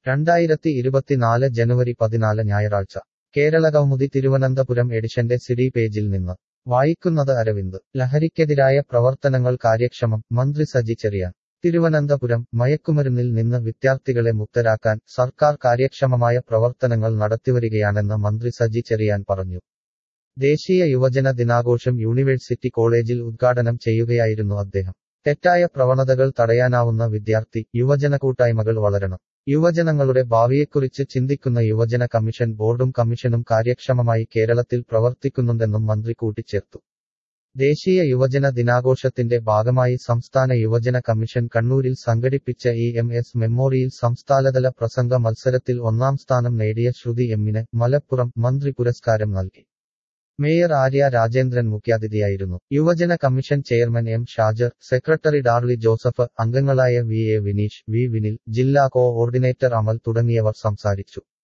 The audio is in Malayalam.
രണ്ടായിരത്തി ഇരുപത്തിനാല് ജനുവരി പതിനാല് ഞായറാഴ്ച കേരളകൗമുദി തിരുവനന്തപുരം എഡിഷന്റെ സിഡി പേജിൽ നിന്ന് വായിക്കുന്നത് അരവിന്ദ് ലഹരിക്കെതിരായ പ്രവർത്തനങ്ങൾ കാര്യക്ഷമം മന്ത്രി സജി ചെറിയാൻ തിരുവനന്തപുരം മയക്കുമരുന്നിൽ നിന്ന് വിദ്യാർത്ഥികളെ മുക്തരാക്കാൻ സർക്കാർ കാര്യക്ഷമമായ പ്രവർത്തനങ്ങൾ നടത്തിവരികയാണെന്ന് മന്ത്രി സജി ചെറിയാൻ പറഞ്ഞു ദേശീയ യുവജന ദിനാഘോഷം യൂണിവേഴ്സിറ്റി കോളേജിൽ ഉദ്ഘാടനം ചെയ്യുകയായിരുന്നു അദ്ദേഹം തെറ്റായ പ്രവണതകൾ തടയാനാവുന്ന വിദ്യാർത്ഥി യുവജന കൂട്ടായ്മകൾ വളരണം യുവജനങ്ങളുടെ ഭാവിയെക്കുറിച്ച് ചിന്തിക്കുന്ന യുവജന കമ്മീഷൻ ബോർഡും കമ്മീഷനും കാര്യക്ഷമമായി കേരളത്തിൽ പ്രവർത്തിക്കുന്നുണ്ടെന്നും മന്ത്രി കൂട്ടിച്ചേർത്തു ദേശീയ യുവജന ദിനാഘോഷത്തിന്റെ ഭാഗമായി സംസ്ഥാന യുവജന കമ്മീഷൻ കണ്ണൂരിൽ സംഘടിപ്പിച്ച ഇ എം എസ് മെമ്മോറിയൽ സംസ്ഥാനതല പ്രസംഗ മത്സരത്തിൽ ഒന്നാം സ്ഥാനം നേടിയ ശ്രുതി എമ്മിന് മലപ്പുറം മന്ത്രി പുരസ്കാരം നൽകി മേയർ ആര്യ രാജേന്ദ്രൻ മുഖ്യാതിഥിയായിരുന്നു യുവജന commission chairman M Shajar secretary Darly Joseph അംഗങ്ങളായ V A Vineesh V Vinil ജില്ലാ കോഓർഡിനേറ്റർ അമൽ തുടങ്ങിയവർ സംസാരിച്ചു